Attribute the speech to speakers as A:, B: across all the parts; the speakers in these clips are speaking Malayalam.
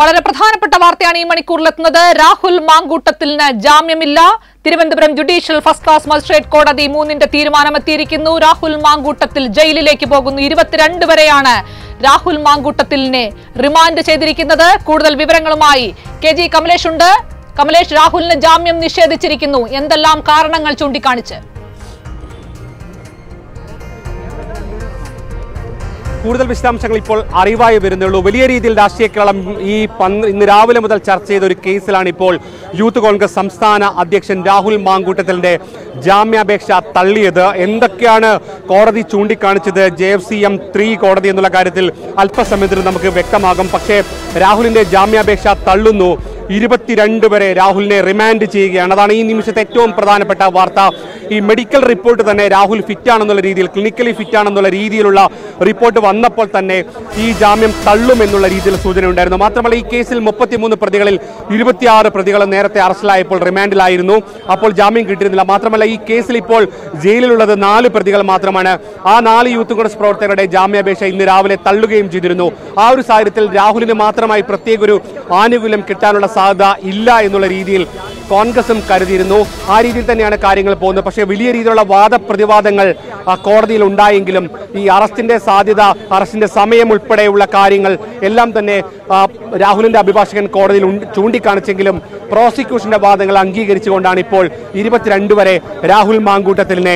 A: വളരെ പ്രധാനപ്പെട്ട വാർത്തയാണ് ഈ മണിക്കൂറിലെത്തുന്നത് രാഹുൽ മാങ്കൂട്ടത്തിന് ജാമ്യമില്ല Thiruvananthapuram judicial first class magistrate കോടതി മൂന്നിന്റെ തീരുമാനമെത്തിയിരിക്കുന്നു രാഹുൽ മാങ്കൂട്ടത്തിൽ ജയിലിലേക്ക് പോകുന്നു ഇരുപത്തിരണ്ട് വരെയാണ് രാഹുൽ മാങ്കൂട്ടത്തിലിനെ റിമാൻഡ് ചെയ്തിരിക്കുന്നത് കൂടുതൽ വിവരങ്ങളുമായി കെ ജി കമലേഷ് ഉണ്ട് കമലേഷ് രാഹുലിന് ജാമ്യം നിഷേധിച്ചിരിക്കുന്നു എന്തെല്ലാം കാരണങ്ങൾ ചൂണ്ടിക്കാണിച്ച്
B: കൂടുതൽ വിശദാംശങ്ങൾ ഇപ്പോൾ അറിവായി വരുന്നുള്ളൂ വലിയ രീതിയിൽ രാഷ്ട്രീയ കേരളം ഈ പന്ത് ഇന്ന് രാവിലെ മുതൽ ചർച്ച ചെയ്ത ഒരു കേസിലാണ് ഇപ്പോൾ യൂത്ത് കോൺഗ്രസ് സംസ്ഥാന അധ്യക്ഷൻ രാഹുൽ മാങ്കൂട്ടത്തലിന്റെ ജാമ്യാപേക്ഷ തള്ളിയത് എന്തൊക്കെയാണ് കോടതി ചൂണ്ടിക്കാണിച്ചത് J F C M three കോടതി എന്നുള്ള കാര്യത്തിൽ അല്പസമയത്തിന് നമുക്ക് വ്യക്തമാകും പക്ഷേ രാഹുലിന്റെ ജാമ്യാപേക്ഷ തള്ളുന്നു ഇരുപത്തിരണ്ട് വരെ രാഹുലിനെ റിമാൻഡ് ചെയ്യുകയാണ് അതാണ് ഈ നിമിഷത്തെ ഏറ്റവും പ്രധാനപ്പെട്ട വാർത്ത ഈ മെഡിക്കൽ റിപ്പോർട്ട് തന്നെ രാഹുൽ ഫിറ്റ് ആണെന്നുള്ള രീതിയിൽ ക്ലിനിക്കലി ഫിറ്റ് ആണെന്നുള്ള രീതിയിലുള്ള റിപ്പോർട്ട് വന്നപ്പോൾ തന്നെ ഈ ജാമ്യം തള്ളുമെന്നുള്ള രീതിയിൽ സൂചന ഉണ്ടായിരുന്നു മാത്രമല്ല ഈ കേസിൽ മുപ്പത്തിമൂന്ന് പ്രതികളിൽ ഇരുപത്തിയാറ് പ്രതികൾ നേരത്തെ അറസ്റ്റിലായപ്പോൾ റിമാൻഡിലായിരുന്നു അപ്പോൾ ജാമ്യം കിട്ടിയിരുന്നില്ല മാത്രമല്ല ഈ കേസിൽ ഇപ്പോൾ ജയിലിലുള്ളത് നാല് പ്രതികൾ മാത്രമാണ് ആ നാല് യൂത്ത് കോൺഗ്രസ് പ്രവർത്തകരുടെ ജാമ്യാപേക്ഷ ഇന്ന് രാവിലെ തള്ളുകയും ചെയ്തിരുന്നു ആ ഒരു സാഹചര്യത്തിൽ രാഹുലിന് മാത്രമായി പ്രത്യേക ഒരു ആനുകൂല്യം കിട്ടാനുള്ള സാധ്യത ഇല്ല എന്നുള്ള രീതിയിൽ കോൺഗ്രസും കരുതിയിരുന്നു ആ രീതിയിൽ തന്നെയാണ് കാര്യങ്ങൾ പോകുന്നത് പക്ഷേ വലിയ രീതിയിലുള്ള വാദപ്രതിവാദങ്ങൾ ആ, കോടതിയിൽ ഉണ്ടായെങ്കിലും ഈ അറസ്റ്റിന്റെ സാധ്യത അറസ്റ്റിന്റെ സമയം ഉൾപ്പെടെയുള്ള കാര്യങ്ങൾ എല്ലാം തന്നെ ആ, രാഹുലിന്റെ അഭിഭാഷകൻ കോടതിയിൽ ഉണ്ട്- ചൂണ്ടിക്കാണിച്ചെങ്കിലും പ്രോസിക്യൂഷന്റെ വാദങ്ങൾ അംഗീകരിച്ചുകൊണ്ടാണ് ഇപ്പോൾ ഇരുപത്തിരണ്ട് വരെ രാഹുൽ മാങ്കൂട്ടത്തിലിനെ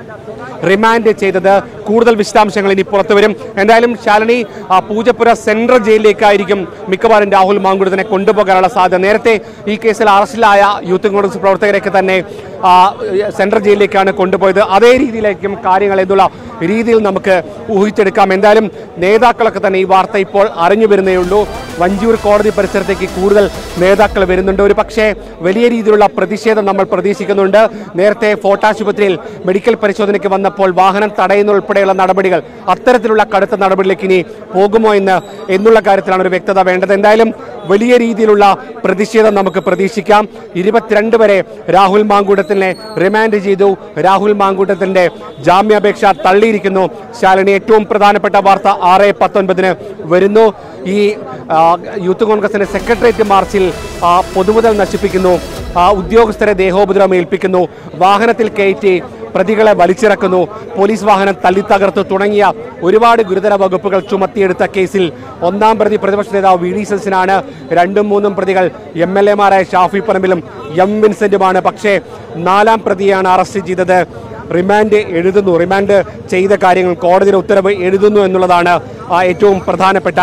B: റിമാൻഡ് ചെയ്തത് കൂടുതൽ വിശദാംശങ്ങൾ ഇനി പുറത്തു വരും എന്തായാലും ശാലിനി ആ, പൂജപ്പുര സെൻട്രൽ ജയിലിലേക്കായിരിക്കും മിക്കവാറും രാഹുൽ മാങ്കുടത്തിനെ കൊണ്ടുപോകാനുള്ള സാധ്യത നേരത്തെ ഈ കേസിൽ അറസ്റ്റിലായ യൂത്ത് കോൺഗ്രസ് പ്രവർത്തകരൊക്കെ തന്നെ ആ, സെൻട്രൽ ജയിലിലേക്കാണ് കൊണ്ടുപോയത് അതേ രീതിയിലേക്കും കാര്യങ്ങൾ എന്നുള്ള രീതിയിൽ നമുക്ക് ഊഹിച്ചെടുക്കാം എന്തായാലും നേതാക്കളൊക്കെ തന്നെ ഈ വാർത്ത ഇപ്പോൾ അറിഞ്ഞു വരുന്നേ ഉള്ളൂ വഞ്ചൂർ കോടതി പരിസരത്തേക്ക് കൂടുതൽ നേതാക്കൾ വരുന്നുണ്ട് ഒരു പക്ഷേ വലിയ രീതിയിലുള്ള പ്രതിഷേധം നമ്മൾ പ്രതീക്ഷിക്കുന്നുണ്ട് നേരത്തെ ഫോർട്ടാശുപത്രിയിൽ മെഡിക്കൽ പരിശോധനയ്ക്ക് വന്നപ്പോൾ വാഹനം തടയുന്ന ഉൾപ്പെടെയുള്ള നടപടികൾ അത്തരത്തിലുള്ള കടുത്ത നടപടിയിലേക്ക് ഇനി പോകുമോ എന്ന് എന്നുള്ള കാര്യത്തിലാണ് ഒരു വ്യക്തത വേണ്ടത് എന്തായാലും വലിയ രീതിയിലുള്ള പ്രതിഷേധം നമുക്ക് പ്രതീക്ഷിക്കാം ഇരുപത്തിരണ്ട് വരെ രാഹുൽ മാങ്കൂട്ടത്തിനെ റിമാൻഡ് ചെയ്തു രാഹുൽ മാങ്കൂട്ടത്തിന്റെ ജാമ്യാപേക്ഷ തള്ളിയിരിക്കുന്നു ശാലിനി ഏറ്റവും പ്രധാനപ്പെട്ട വാർത്ത ആറ് പത്തൊൻപതിന് വരുന്നു ഈ ആ, യൂത്ത് കോൺഗ്രസിന്റെ സെക്രട്ടേറിയറ്റ് മാർച്ചിൽ ആ, പൊതുമുതൽ നശിപ്പിക്കുന്നു ആ, ഉദ്യോഗസ്ഥരെ ദേഹോപദ്രവം ഏൽപ്പിക്കുന്നു വാഹനത്തിൽ കയറ്റി പ്രതികളെ വലിച്ചിറക്കുന്നു പോലീസ് വാഹനം തല്ലിത്തകർത്തു തുടങ്ങിയ ഒരുപാട് ഗുരുതര വകുപ്പുകൾ ചുമത്തിയെടുത്ത കേസിൽ ഒന്നാം പ്രതി പ്രതിപക്ഷ നേതാവ് വി ഡി സൽസിനാണ് രണ്ടും മൂന്നും പ്രതികൾ എം എൽ എമാരായ ഷാഫി പറമ്പിലും എം വിൻസെന്റുമാണ് പക്ഷേ നാലാം പ്രതിയാണ് അറസ്റ്റ് ചെയ്തത് റിമാൻഡ് എഴുതുന്നു റിമാൻഡ് ചെയ്ത കാര്യങ്ങൾ കോടതിയുടെ ഉത്തരവ് എഴുതുന്നു എന്നുള്ളതാണ് ആ, ഏറ്റവും പ്രധാനപ്പെട്ട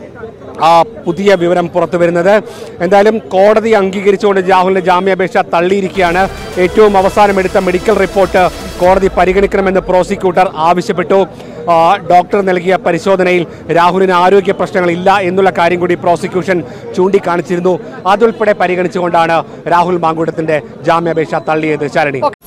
B: ആ പുതിയ വിവരം പുറത്തു വരുന്നത് എന്തായാലും കോടതി അംഗീകരിച്ചുകൊണ്ട് രാഹുലിന്റെ ജാമ്യാപേക്ഷ തള്ളിയിരിക്കുകയാണ് ഏറ്റവും അവസാനം എടുത്ത മെഡിക്കൽ റിപ്പോർട്ട് കോടതി പരിഗണിക്കണമെന്ന് പ്രോസിക്യൂട്ടർ ആവശ്യപ്പെട്ടു ആ, ഡോക്ടർ നൽകിയ പരിശോധനയിൽ രാഹുലിന് ആരോഗ്യ പ്രശ്നങ്ങളില്ല എന്നുള്ള കാര്യം കൂടി പ്രോസിക്യൂഷൻ ചൂണ്ടിക്കാണിച്ചിരുന്നു അതുൾപ്പെടെ പരിഗണിച്ചുകൊണ്ടാണ് രാഹുൽ മാങ്കൂട്ടത്തിന്റെ ജാമ്യാപേക്ഷ തള്ളിയത് ശരണി